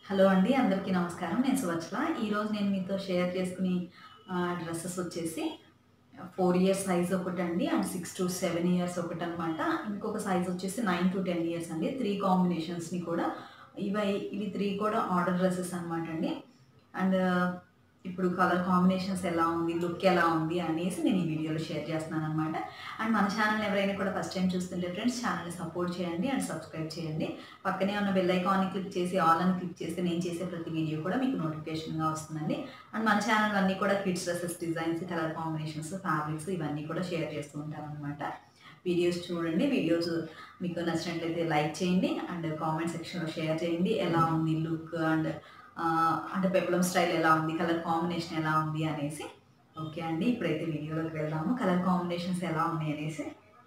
hello అండి అందరికీ నమస్కారం నేను సువత్సల ఈరోజు నేను మీతో షేర్ చేసుకునే డ్రెస్సెస్ వచ్చేసి ఫోర్ ఇయర్స్ సైజ్ ఒకటి అండి and six to seven years ఒకటి అనమాట ఇంకొక సైజ్ వచ్చేసి నైన్ టు టెన్ ఇయర్స్ అండి త్రీ కాంబినేషన్స్ని కూడా ఇవి ఇవి త్రీ కూడా ఆర్డర్ డ్రెస్సెస్ అనమాట అండి అండ్ ఇప్పుడు కలర్ కాంబినేషన్స్ ఎలా ఉంది లుక్ ఎలా ఉంది అనేసి నేను ఈ వీడియోలో షేర్ చేస్తున్నాను అనమాట అండ్ మన ఛానల్ ఎవరైనా కూడా ఫస్ట్ టైం చూస్తుంటే ఫ్రెండ్స్ ఛానల్ని సపోర్ట్ చేయండి అండ్ సబ్స్క్రైబ్ చేయండి పక్కనే ఉన్న బెల్ ఐకాన్ని క్లిక్ చేసి ఆల్ అని క్లిక్ చేస్తే నేను చేసే ప్రతి వీడియో కూడా మీకు నోటిఫికేషన్గా వస్తుందండి అండ్ మన ఛానల్ అన్నీ కూడా kids dresses designs colour combinations fabrics ఇవన్నీ కూడా షేర్ చేస్తూ ఉంటాను అనమాట వీడియోస్ చూడండి వీడియోస్ మీకు నచ్చినట్లయితే లైక్ చేయండి అండ్ కామెంట్ సెక్షన్లో షేర్ చేయండి ఎలా ఉంది లుక్ అండ్ అంటే పెప్లం స్టైల్ ఎలా ఉంది కలర్ కాంబినేషన్ ఎలా ఉంది అనేసి ఓకే అండి ఇప్పుడైతే వీడియోలోకి వెళ్దాము కలర్ కాంబినేషన్స్ ఎలా ఉన్నాయి అనేసి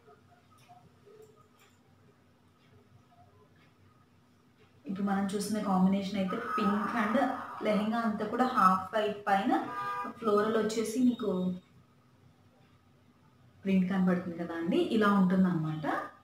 ఇప్పుడు మనం చూసిన కాంబినేషన్ అయితే పింక్ అండ్ లెహెంగా అంతా కూడా హాఫ్ వైట్ పైన ఫ్లోరల్ వచ్చేసి మీకు ప్రింట్ కనబడుతుంది కదా అండి ఇలా ఉంటుంది అనమాట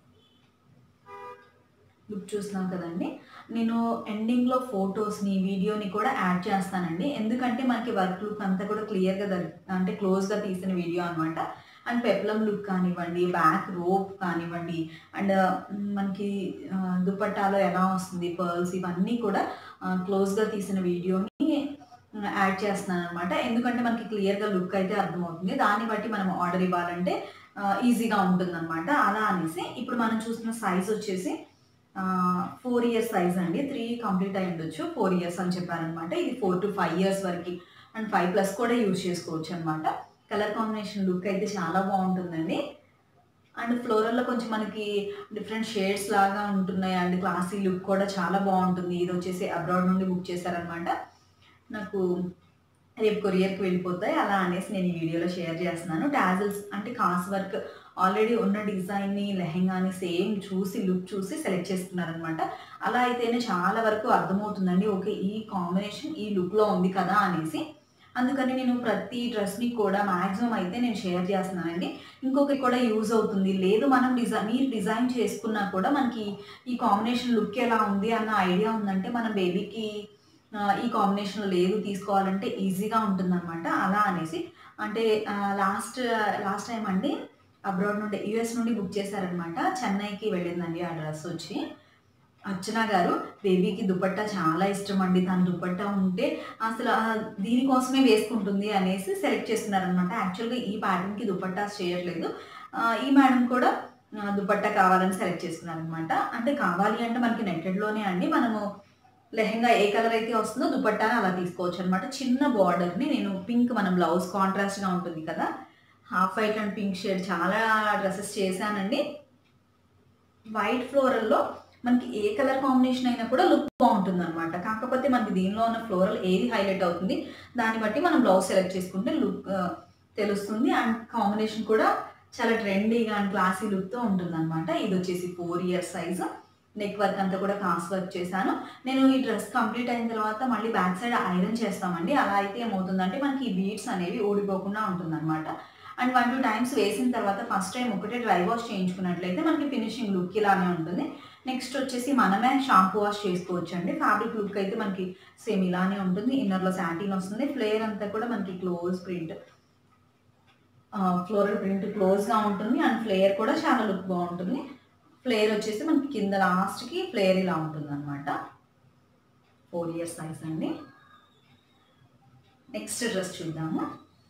లుక్ చూస్తున్నాం కదండి నేను ఎండింగ్లో ఫొటోస్ని వీడియోని కూడా యాడ్ చేస్తానండి ఎందుకంటే మనకి వర్క్ లుక్ అంతా కూడా క్లియర్గా దొరి అంటే క్లోజ్గా తీసిన వీడియో అనమాట అండ్ పెప్లం లుక్ కానివ్వండి బ్యాక్ రోప్ కానివ్వండి అండ్ మనకి దుపట్టాలో ఎలా వస్తుంది పర్ల్స్ ఇవన్నీ కూడా క్లోజ్గా తీసిన వీడియోని యాడ్ చేస్తున్నాను అనమాట ఎందుకంటే మనకి క్లియర్గా లుక్ అయితే అర్థమవుతుంది దాన్ని బట్టి మనం ఆర్డర్ ఇవ్వాలంటే ఈజీగా ఉంటుందన్నమాట అలా అనేసి ఇప్పుడు మనం చూసిన సైజ్ వచ్చేసి ఫోర్ ఇయర్స్ సైజ్ అండి త్రీ కంప్లీట్ అయి ఉండొచ్చు ఫోర్ ఇయర్స్ అని చెప్పారనమాట ఇది ఫోర్ టు ఫైవ్ ఇయర్స్ వరకు అండ్ ఫైవ్ ప్లస్ కూడా యూజ్ చేసుకోవచ్చు అనమాట కలర్ కాంబినేషన్ లుక్ అయితే చాలా బాగుంటుందండి అండ్ ఫ్లోరల్లో కొంచెం మనకి డిఫరెంట్ షేడ్స్ లాగా ఉంటున్నాయి అండ్ క్లాసీ లుక్ కూడా చాలా బాగుంటుంది ఇది వచ్చేసి అబ్రాడ్ నుండి బుక్ చేశారనమాట నాకు రేపు కొరియర్కి వెళ్ళిపోతాయి అలా అనేసి నేను ఈ వీడియోలో షేర్ చేస్తున్నాను టాజిల్స్ అంటే కాస్ వర్క్ ఆల్రెడీ ఉన్న డిజైన్ని లెహెంగాని సేమ్ చూసి లుక్ చూసి సెలెక్ట్ చేసుకున్నారనమాట అలా అయితేనే చాలా వరకు అర్థమవుతుందండి ఓకే ఈ కాంబినేషన్ ఈ లుక్లో ఉంది కదా అనేసి అందుకని నేను ప్రతి డ్రెస్ని కూడా మ్యాక్సిమం అయితే నేను షేర్ చేస్తున్నానండి ఇంకొకటి కూడా యూజ్ అవుతుంది లేదు మనం డిజైన్ మీరు డిజైన్ చేసుకున్నా కూడా మనకి ఈ కాంబినేషన్ లుక్ ఎలా ఉంది అన్న ఐడియా ఉందంటే మన బేబీకి ఈ కాంబినేషన్ లేదు తీసుకోవాలంటే ఈజీగా ఉంటుందన్నమాట అలా అనేసి అంటే లాస్ట్ లాస్ట్ టైం అండి అబ్రాడ్ నుండి యూఎస్ నుండి బుక్ చేశారనమాట చెన్నైకి వెళ్ళిందండి ఆ డ్రెస్ వచ్చి అర్చన గారు బేబీకి దుపట్టా చాలా ఇష్టం అండి తన దుపట్టా ఉంటే అసలు దీనికోసమే వేసుకుంటుంది అనేసి సెలెక్ట్ చేస్తున్నారనమాట యాక్చువల్గా ఈ ప్యాటర్న్కి దుపట్టా చేయట్లేదు ఈ మేడం కూడా దుపట్టా కావాలని సెలెక్ట్ చేసుకున్నారనమాట అంటే కావాలి అంటే మనకి నెట్టెడ్లోనే అండి మనము లెహెంగా ఏ కలర్ అయితే వస్తుందో దుపట్టాని అలా తీసుకోవచ్చు అనమాట చిన్న బార్డర్ని నేను పింక్ మన బ్లౌజ్ కాంట్రాస్ట్గా ఉంటుంది కదా half white and pink shade చాలా డ్రెస్సెస్ చేశానండి వైట్ ఫ్లోరల్లో మనకి ఏ కలర్ కాంబినేషన్ అయినా కూడా లుక్ బాగుంటుంది అనమాట కాకపోతే మనకి దీనిలో ఉన్న ఫ్లోరల్ ఏది హైలైట్ అవుతుంది దాన్ని బట్టి మనం బ్లౌజ్ సెలెక్ట్ చేసుకుంటే లుక్ తెలుస్తుంది అండ్ కాంబినేషన్ కూడా చాలా ట్రెండీగా అండ్ క్లాసీ లుక్తో ఉంటుంది అనమాట ఇది వచ్చేసి four years size neck work అంతా కూడా కాస్ వర్క్ చేశాను నేను ఈ డ్రెస్ కంప్లీట్ అయిన తర్వాత మళ్ళీ బ్యాక్ సైడ్ ఐరన్ చేస్తామండి అలా అయితే ఏమవుతుందంటే మనకి ఈ బీడ్స్ అనేవి ఊడిపోకుండా ఉంటుందన్నమాట అండ్ వన్ టూ టైమ్స్ వేసిన తర్వాత ఫస్ట్ టైం ఒకటే డ్రై వాష్ చేయించుకున్నట్లయితే మనకి ఫినిషింగ్ లుక్ ఇలానే ఉంటుంది నెక్స్ట్ వచ్చేసి మనమే షాంపూ వాష్ చేసుకోవచ్చు అండి ఫ్యాబ్రిక్ లుక్ అయితే మనకి సేమ్ ఇలానే ఉంటుంది ఇన్నర్లో శాంటిన్ వస్తుంది ఫ్లేర్ అంతా కూడా మనకి క్లోజ్ ప్రింట్ ఫ్లోరల్ ప్రింట్ క్లోజ్గా ఉంటుంది అండ్ ఫ్లేయర్ కూడా చాలా లుక్ బాగుంటుంది ఫ్లేయర్ వచ్చేసి మనకి కింద లాస్ట్కి ఫ్లేయర్ ఇలా ఉంటుంది అనమాట ఫోర్ ఇయర్స్ సైజ్ అండి నెక్స్ట్ డ్రెస్ చూద్దాము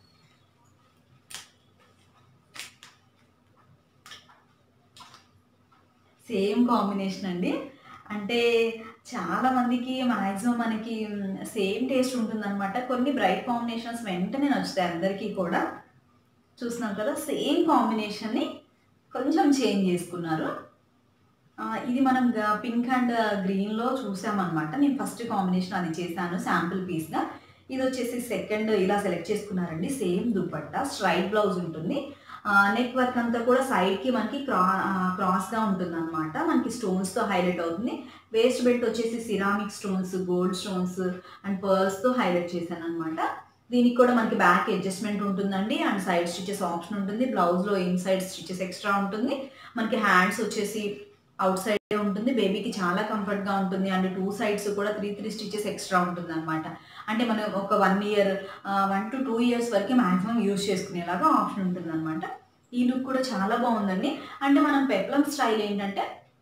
సేమ్ కాంబినేషన్ అండి అంటే చాలా మందికి మ్యాక్సిమం మనకి సేమ్ టేస్ట్ ఉంటుందన్నమాట కొన్ని బ్రైట్ కాంబినేషన్స్ వెంటనే నచ్చుతాయి అందరికీ కూడా చూస్తున్నాం కదా సేమ్ కాంబినేషన్ని కొంచెం చేంజ్ చేసుకున్నారు ఇది మనం పింక్ అండ్ గ్రీన్లో చూసామన్నమాట నేను ఫస్ట్ కాంబినేషన్ అది చేశాను శాంపుల్ పీస్గా ఇది వచ్చేసి సెకండ్ ఇలా సెలెక్ట్ చేసుకున్నారండి సేమ్ దుపట్టా స్ట్రైట్ బ్లౌజ్ ఉంటుంది నెక్ వర్క్ అంతా కూడా సైడ్కి మనకి క్రా క్రాస్గా ఉంటుంది అనమాట మనకి స్టోన్స్తో హైలైట్ అవుతుంది వేస్ట్ బెల్ట్ వచ్చేసి ceramic stones gold stones and పర్ల్స్తో హైలైట్ చేశాను అనమాట దీనికి కూడా మనకి బ్యాక్ అడ్జస్ట్మెంట్ ఉంటుందండి అండ్ సైడ్ స్టిచెస్ ఆప్షన్ ఉంటుంది బ్లౌజ్లో ఇన్ సైడ్ స్టిచెస్ ఎక్స్ట్రా ఉంటుంది మనకి హ్యాండ్స్ వచ్చేసి అవుట్ సైడ్ ఉంటుంది బేబీకి చాలా కంఫర్ట్గా ఉంటుంది అండ్ టూ సైడ్స్ కూడా త్రీ త్రీ స్టిచెస్ ఎక్స్ట్రా ఉంటుంది అనమాట అంటే మనం ఒక one year one to two years వరకు మ్యాక్సిమం యూజ్ చేసుకునేలాగా ఆప్షన్ ఉంటుంది అనమాట ఈ లుక్ కూడా చాలా బాగుందండి అంటే మనం పెప్లం స్టైల్ ఏంటంటే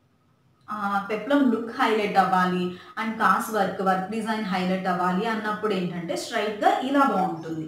పెప్లం లుక్ హైలైట్ అవ్వాలి అండ్ కాస్ వర్క్ వర్క్ డిజైన్ హైలైట్ అవ్వాలి అన్నప్పుడు ఏంటంటే స్ట్రైట్గా ఇలా బాగుంటుంది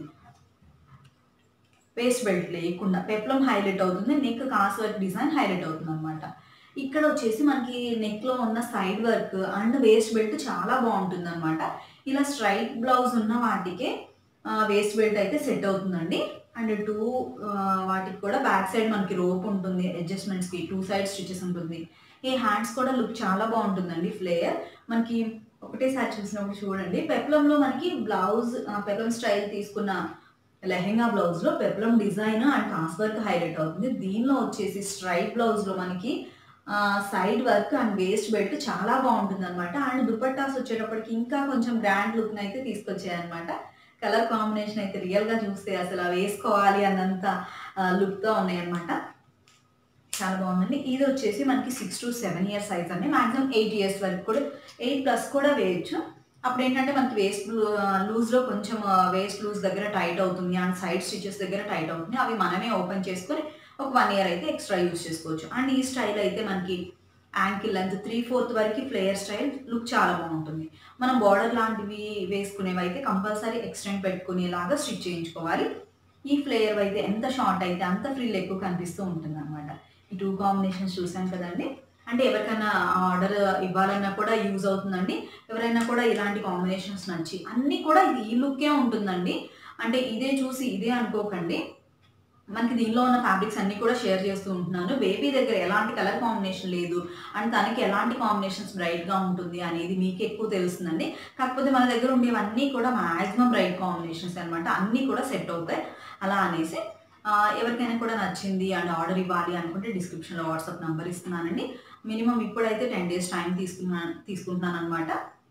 వేస్ట్ బెల్ట్ లేకుండా పెప్లం హైలైట్ అవుతుంది నెక్ కాస్ వర్క్ డిజైన్ హైలైట్ అవుతుంది అనమాట ఇక్కడ వచ్చేసి మనకి నెక్లో ఉన్న side work and waist belt చాలా బాగుంటుంది అనమాట ఇలా స్ట్రైట్ బ్లౌజ్ ఉన్న వాటికే వేస్ట్ బెల్ట్ అయితే సెట్ అవుతుందండి అండ్ టూ వాటికి కూడా బ్యాక్ సైడ్ మనకి రోప్ ఉంటుంది అడ్జస్ట్మెంట్స్కి టూ సైడ్ స్టిచెస్ ఉంటుంది ఈ హ్యాండ్స్ కూడా లుక్ చాలా బాగుంటుందండి ఫ్లేయర్ మనకి ఒకటేసారి చూసినప్పుడు చూడండి పెప్లంలో మనకి బ్లౌజ్ పెప్లం స్టైల్ తీసుకున్న లెహెంగా బ్లౌజ్లో పెప్లం డిజైన్ అండ్ కాస్ వర్క్ హైలైట్ అవుతుంది దీనిలో వచ్చేసి స్ట్రైట్ బ్లౌజ్లో మనకి side work and waist belt చాలా బాగుంటుంది అనమాట అండ్ దుపట్టాస్ వచ్చేటప్పటికి ఇంకా కొంచెం గ్రాండ్ లుక్ని అయితే తీసుకొచ్చాయి అనమాట కలర్ కాంబినేషన్ అయితే రియల్గా చూస్తే అసలు అవి వేసుకోవాలి అన్నంత లుక్తో ఉన్నాయి అనమాట చాలా బాగుందండి ఇది వచ్చేసి మనకి six to seven years size అండి మాక్సిమం ఎయిట్ ఇయర్స్ వరకు కూడా ఎయిట్ ప్లస్ కూడా వేయచ్చు అప్పుడు ఏంటంటే మనకి వేస్ట్ లూజ్లో కొంచెం వేస్ట్ లూజ్ దగ్గర టైట్ అవుతుంది అండ్ సైడ్ స్టిచెస్ దగ్గర టైట్ అవుతుంది అవి మనమే ఓపెన్ చేసుకొని ఒక వన్ ఇయర్ అయితే ఎక్స్ట్రా యూజ్ చేసుకోవచ్చు అండ్ ఈ స్టైల్ అయితే మనకి యాంకిల్ లెంత్ త్రీ ఫోర్త్ వరకు ఫ్లేయర్ స్టైల్ లుక్ చాలా బాగుంటుంది మనం బార్డర్ లాంటివి వేసుకునేవి అయితే కంపల్సరీ ఎక్స్టెండ్ పెట్టుకునేలాగా స్టిచ్ చేయించుకోవాలి ఈ ఫ్లేయర్ అయితే ఎంత షార్ట్ అయితే అంత ఫ్రిల్ ఎక్కువ కనిపిస్తూ ఉంటుంది అనమాట ఈ టూ కాంబినేషన్స్ చూసాం కదండి అంటే ఎవరికైనా ఆర్డర్ ఇవ్వాలన్నా కూడా యూజ్ అవుతుందండి ఎవరైనా కూడా ఇలాంటి కాంబినేషన్స్ నచ్చి అన్నీ కూడా ఇది ఈ లుక్కే ఉంటుందండి అంటే ఇదే చూసి ఇదే అనుకోకండి మనకి దీనిలో ఉన్న ఫ్యాబ్రిక్స్ అన్నీ కూడా షేర్ చేస్తూ ఉంటున్నాను బేబీ దగ్గర ఎలాంటి కలర్ కాంబినేషన్ లేదు అండ్ తనకి ఎలాంటి కాంబినేషన్స్ బ్రైట్గా ఉంటుంది అనేది మీకు ఎక్కువ తెలుస్తుందండి కాకపోతే మన దగ్గర ఉండేవన్నీ కూడా మ్యాక్సిమం బ్రైట్ కాంబినేషన్స్ అనమాట అన్నీ కూడా సెట్ అవుతాయి అలా అనేసి ఎవరికైనా కూడా నచ్చింది అండ్ ఆర్డర్ ఇవ్వాలి అనుకుంటే డిస్క్రిప్షన్లో వాట్సాప్ నెంబర్ ఇస్తున్నానండి మినిమం ఇప్పుడైతే టెన్ డేస్ టైం తీసుకున్నాను తీసుకుంటున్నాను అనమాట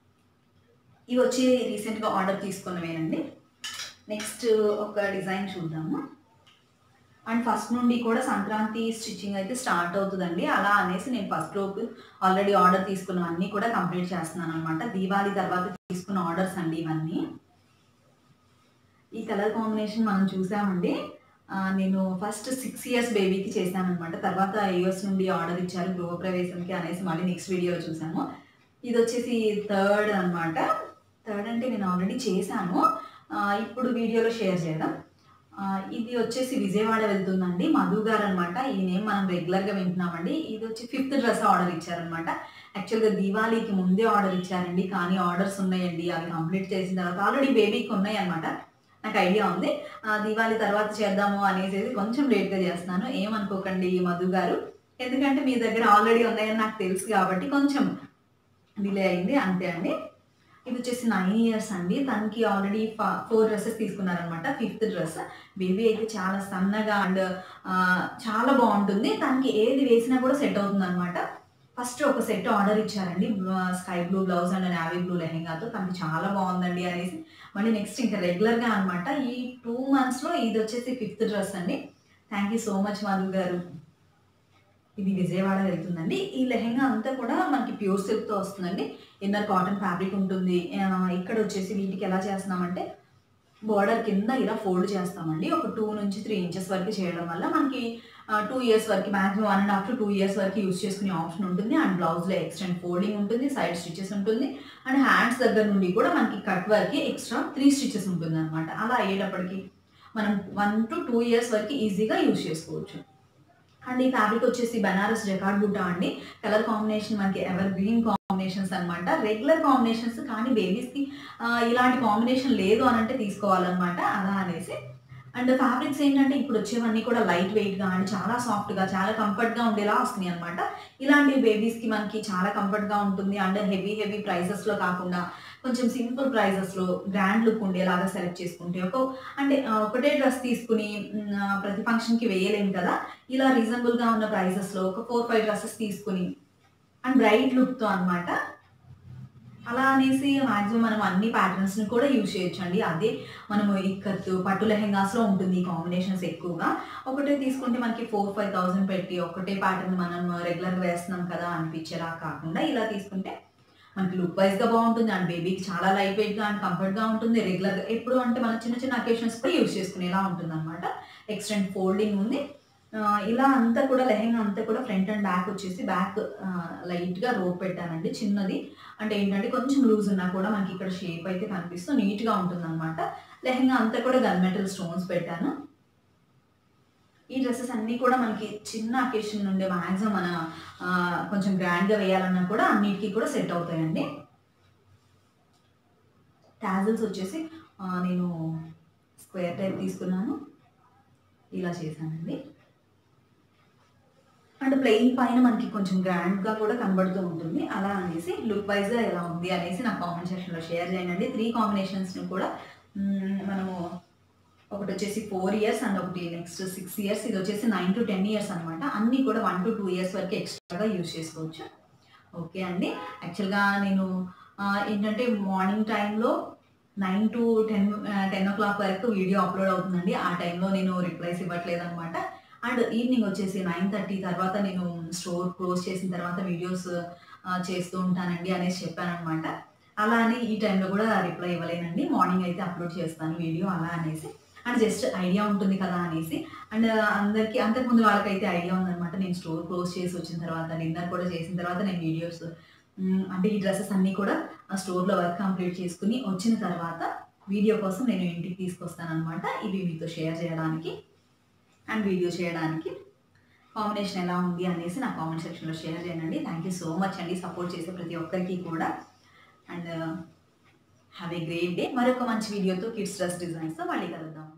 ఇవి వచ్చి రీసెంట్గా ఆర్డర్ తీసుకున్నవేనండి నెక్స్ట్ ఒక డిజైన్ చూద్దాము అండ్ ఫస్ట్ నుండి కూడా సంక్రాంతి స్టిచ్చింగ్ అయితే స్టార్ట్ అవుతుందండి అలా అనేసి నేను ఫస్ట్ లోపు ఆల్రెడీ ఆర్డర్ తీసుకున్నవన్నీ కూడా కంప్లీట్ చేస్తున్నాను అనమాట దీవాళి తర్వాత తీసుకున్న ఆర్డర్స్ అండి ఇవన్నీ ఈ కలర్ కాంబినేషన్ మనం చూసామండి నేను ఫస్ట్ సిక్స్ ఇయర్స్ బేబీకి చేశాను అనమాట తర్వాత ఇయర్స్ నుండి ఆర్డర్ ఇచ్చారు గృహప్రవేశంకి అనేసి మళ్ళీ నెక్స్ట్ వీడియోలో చూసాము ఇది వచ్చేసి థర్డ్ అనమాట థర్డ్ అంటే నేను ఆల్రెడీ చేశాను ఇప్పుడు వీడియోలో షేర్ చేద్దాం ఇది వచ్చేసి విజయవాడ వెళ్తుందండి మధు గారు అనమాట ఈ నేమ్ మనం రెగ్యులర్గా వింటున్నామండి ఇది వచ్చి ఫిఫ్త్ డ్రెస్ ఆర్డర్ ఇచ్చారనమాట యాక్చువల్గా దివాళీకి ముందే ఆర్డర్ ఇచ్చారండి కానీ ఆర్డర్స్ ఉన్నాయండి అవి కంప్లీట్ చేసిన తర్వాత ఆల్రెడీ బేబీకి ఉన్నాయి అనమాట నాకు ఐడియా ఉంది దివాళీ తర్వాత చేద్దాము అనేసి కొంచెం లేట్గా చేస్తున్నాను ఏమనుకోకండి ఈ మధు గారు ఎందుకంటే మీ దగ్గర ఆల్రెడీ ఉన్నాయని నాకు తెలుసు కాబట్టి కొంచెం డిలే అయింది అంతే అండి ఇది వచ్చేసి నైన్ ఇయర్స్ అండి తనకి ఆల్రెడీ ఫోర్ డ్రెస్సెస్ తీసుకున్నారనమాట ఫిఫ్త్ డ్రెస్ బేబీ అయితే చాలా సన్నగా అండ్ చాలా బాగుంటుంది తనకి ఏది వేసినా కూడా సెట్ అవుతుంది అనమాట ఫస్ట్ ఒక సెట్ ఆర్డర్ ఇచ్చారండి sky blue blouse and navy blue లెహెంగాతో తనకి చాలా బాగుందండి అనేసి మళ్ళీ నెక్స్ట్ ఇంకా రెగ్యులర్గా అనమాట ఈ టూ మంత్స్లో ఇది వచ్చేసి ఫిఫ్త్ డ్రెస్ అండి thank you so much Madhu garu ఇది విజయవాడ వెళ్తుందండి ఈ లెహెంగా అంతా కూడా మనకి ప్యూర్ సిల్క్తో వస్తుందండి ఇన్నర్ కాటన్ ఫ్యాబ్రిక్ ఉంటుంది ఇక్కడ వచ్చేసి వీటికి ఎలా చేస్తున్నామంటే బార్డర్ కింద ఇలా ఫోల్డ్ చేస్తామండి ఒక టూ నుంచి త్రీ ఇంచెస్ వరకు చేయడం వల్ల మనకి టూ ఇయర్స్ వరకు maximum one and half to two years వరకు యూస్ చేసుకునే ఆప్షన్ ఉంటుంది అండ్ బ్లౌజ్లో ఎక్స్టెండ్ ఫోల్డింగ్ ఉంటుంది సైడ్ స్టిచెస్ ఉంటుంది అండ్ హ్యాండ్స్ దగ్గర నుండి కూడా మనకి కట్ వరకు ఎక్స్ట్రా త్రీ స్టిచెస్ ఉంటుంది అనమాట అలా అయ్యేటప్పటికి మనం వన్ టు టూ ఇయర్స్ వరకు ఈజీగా యూస్ చేసుకోవచ్చు అండ్ ఈ ఫ్యాబ్రిక్ వచ్చేసి బనారస్ జకార్డ్ బుట్ట అండి కలర్ కాంబినేషన్ మనకి ఎవర్ గ్రీన్ కాంబినేషన్స్ అనమాట రెగ్యులర్ కాంబినేషన్స్ కానీ బేబీస్కి ఇలాంటి కాంబినేషన్ లేదు అని అంటే తీసుకోవాలన్నమాట అలా అనేసి అండ్ ఫ్యాబ్రిక్స్ ఏంటంటే ఇప్పుడు వచ్చేవన్నీ కూడా లైట్ వెయిట్గా అండ్ చాలా సాఫ్ట్గా చాలా కంఫర్ట్గా ఉండేలా వస్తున్నాయి అనమాట ఇలాంటి బేబీస్కి మనకి చాలా కంఫర్ట్గా ఉంటుంది అండ్ హెవీ హెవీ ప్రైజెస్లో కాకుండా కొంచెం సింపుల్ ప్రైజెస్లో గ్రాండ్ లుక్ ఉండేలాగా సెలెక్ట్ చేసుకుంటే ఒక అంటే ఒకటే డ్రెస్ తీసుకుని ప్రతి ఫంక్షన్కి వేయలేము కదా ఇలా రీజనబుల్గా ఉన్న ప్రైజెస్లో ఒక ఫోర్ ఫైవ్ డ్రెస్సెస్ తీసుకుని అండ్ బ్రైట్ లుక్తో అనమాట అలా అనేసి మాక్సిమం మనం అన్ని ప్యాటర్న్స్ని కూడా యూజ్ చేయొచ్చు అండి అదే మనము ఇక్కత్తు పట్టు లెహెంగాస్లో ఉంటుంది ఈ కాంబినేషన్స్ ఎక్కువగా ఒకటే తీసుకుంటే మనకి ఫోర్ ఫైవ్ థౌసండ్ పెట్టి ఒకటే ప్యాటర్న్ మనం రెగ్యులర్గా వేస్తున్నాం కదా అనిపించేలా కాకుండా ఇలా తీసుకుంటే మనకి లుక్ వైజ్గా బాగుంటుంది అండ్ బేబీకి చాలా లైట్ వెయిట్గా అండ్ కంఫర్ట్గా ఉంటుంది రెగ్యులర్గా ఎప్పుడు అంటే మనం చిన్న చిన్న అకేషన్స్ కూడా యూజ్ చేసుకునేలా ఉంటుంది అనమాట ఎక్స్టెండ్ ఫోల్డింగ్ ఉంది ఆ, ఇలా అంతా కూడా లెహెంగా అంతా కూడా ఫ్రంట్ అండ్ బ్యాక్ వచ్చేసి బ్యాక్ లైట్గా రోప్ పెట్టానండి చిన్నది అంటే ఏంటంటే కొంచెం లూజ్ ఉన్నా కూడా మనకి ఇక్కడ షేప్ అయితే కనిపిస్తూ నీట్గా ఉంటుంది అనమాట లెహెంగా అంతా కూడా గన్ మెటల్ స్టోన్స్ పెట్టాను ఈ డ్రెస్సెస్ అన్నీ కూడా మనకి చిన్న అకేషన్ నుండి మ్యాక్సిమం మన ఆ, కొంచెం గ్రాండ్గా వేయాలన్నా కూడా అన్నిటికీ కూడా సెట్ అవుతాయండి టాజల్స్ వచ్చేసి ఆ, నేను స్క్వేర్ టైప్ తీసుకున్నాను ఇలా చేశానండి అండ్ ప్లెయిన్ పైన మనకి కొంచెం గ్రాండ్గా కూడా కనబడుతూ ఉంటుంది అలా అనేసి లుక్ వైజ్గా ఎలా ఉంది అనేసి నా కామెంట్ సెక్షన్లో షేర్ చేయండి త్రీ కాంబినేషన్స్ని కూడా మ్మ్, మనము ఒకటి వచ్చేసి ఫోర్ ఇయర్స్ అండ్ ఒకటి నెక్స్ట్ సిక్స్ ఇయర్స్ ఇది వచ్చేసి నైన్ టు టెన్ ఇయర్స్ అనమాట అన్నీ కూడా వన్ టు టూ ఇయర్స్ వరకు ఎక్స్ట్రాగా యూజ్ చేసుకోవచ్చు ఓకే అండి యాక్చువల్గా నేను ఆ, ఏంటంటే మార్నింగ్ టైంలో nine to ten ten o'clock వరకు వీడియో అప్లోడ్ అవుతుందండి ఆ టైంలో నేను రిప్లైస్ ఇవ్వట్లేదు అనమాట అండ్ ఈవినింగ్ వచ్చేసి నైన్ థర్టీ తర్వాత నేను స్టోర్ క్లోజ్ చేసిన తర్వాత వీడియోస్ చేస్తూ ఉంటానండి అనేసి చెప్పాను అనమాట అలా అని ఈ టైంలో కూడా రిప్లై ఇవ్వలేనండి మార్నింగ్ అయితే అప్లోడ్ చేస్తాను వీడియో అలా అనేసి అండ్ జస్ట్ ఐడియా ఉంటుంది కదా అనేసి అండ్ అందరికీ అంతకుముందు వాళ్ళకైతే ఐడియా ఉందన్నమాట నేను స్టోర్ క్లోజ్ చేసి వచ్చిన తర్వాత డిన్నర్ కూడా చేసిన తర్వాత నేను వీడియోస్ అంటే ఈ డ్రెస్సెస్ అన్నీ కూడా ఆ స్టోర్లో వర్క్ కంప్లీట్ చేసుకుని వచ్చిన తర్వాత వీడియో కోసం నేను ఇంటికి తీసుకొస్తాను అనమాట ఇవి మీతో షేర్ చేయడానికి అండ్ వీడియో చేయడానికి కాంబినేషన్ ఎలా ఉంది అనేసి నా కామెంట్ సెక్షన్లో షేర్ చేయండి థ్యాంక్ యూ సో మచ్ అండి సపోర్ట్ చేసే ప్రతి ఒక్కరికి కూడా and have a great day మరొక మంచి వీడియోతో కిడ్స్ డ్రెస్ డిజైన్స్తో మళ్ళీ కలుద్దాం